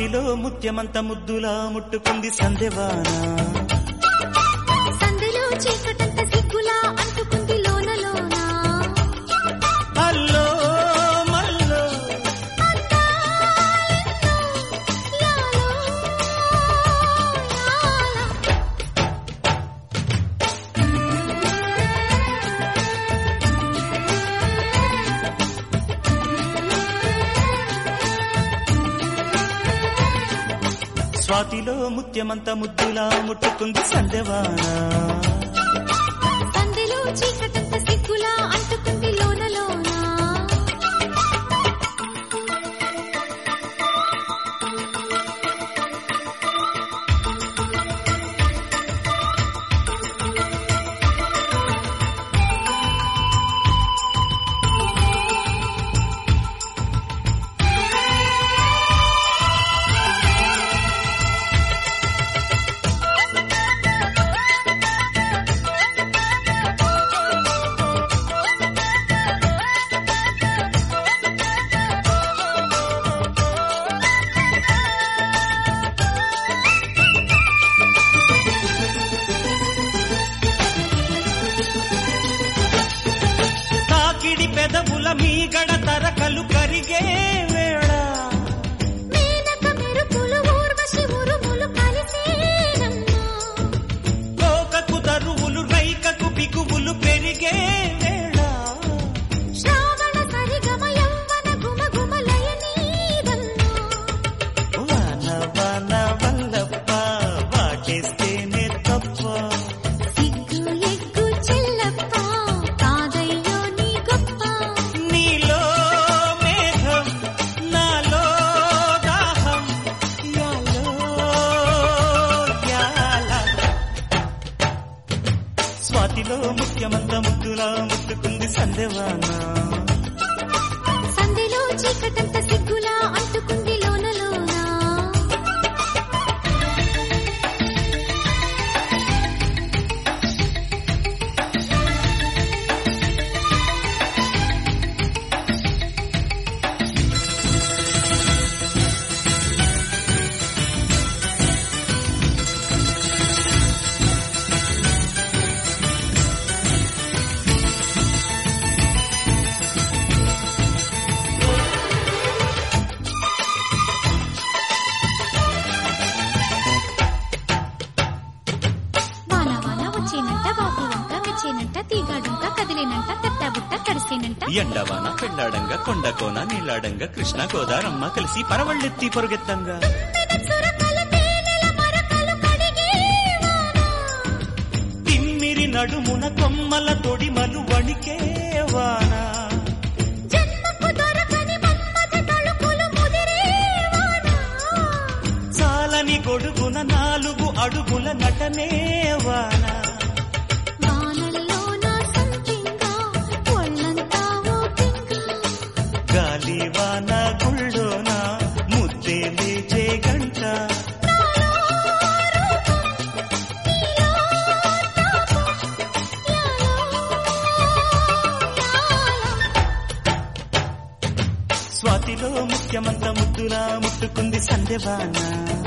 స్వాతిలో ముత్యమంత ముద్దులా ముట్టుకుంది సందెవాన సందులో చీకటంత సిగ్గులా అంటుకుంది లోన లోన అల్లో మల్లో యాలో యాలా స్వాతిలో ముత్యమంత ముద్దులా ముట్టుకుంది సందెవాన సందులో చీకటంత సిగ్గులా అంటుకుంది లోన లోన తాకిడి పెదవుల మీగడ తరకలు కరిగే వేళ మేనక మెరుపులు ఊర్వశి ఉరుములు కలిసేనమ్మా కోకకు దరువులు రైకకు బిగువులు పెరిగే వేళ శ్రావణ సరిగమ యవ్వన గుమ గుమలయ నీదన్నా వాన వాన వల్లప్ప వాటేస్తేనే తప్ప సిగ్గు ఎగ్గు చెల్లప్ప కాదయ్యో నీ గొప్ప నీలో మేఘం నాలో దాహం యాలో యాల స్వాతిలో ముఖ్యమంత ముద్దులా ముట్టుకుంది సందెవాన సంధిలో చీకటంత సిగ్గులా అంటుకుంది లోన లోన వాన వాన వచ్చేనంట బాబు వంక మెచ్చేనంట తీగాడుంక కదిలేనంట తట్టబుట్ట కడిసేనంట ఎండవాన పెళ్ళాడంగా కొండ కోన నీళ్ళాడంగా కృష్ణ గోదారమ్మ కలిసి పరవళ్ళెత్తి పొరుగెత్తంగా సురకల తేనెల మరకలు కడిగే వాన తిమ్మిరి నడుమున కొమ్మల తొడిమలు వణికే వాన జన్మకు దొరకని మన్మథ తళుకులు ముదిరే వాన చాలని గొడుగున నాలుగు అడుగుల నటనే వాన వానల్లో నా సంపింగా ఒళ్ళంతా ఓపింగా గాలి వాన గుళ్ళోన ముద్దే లేచే గంట స్వాతిలో ముఖ్యమంత ముద్దులా ముట్టుకుంది సందెవాన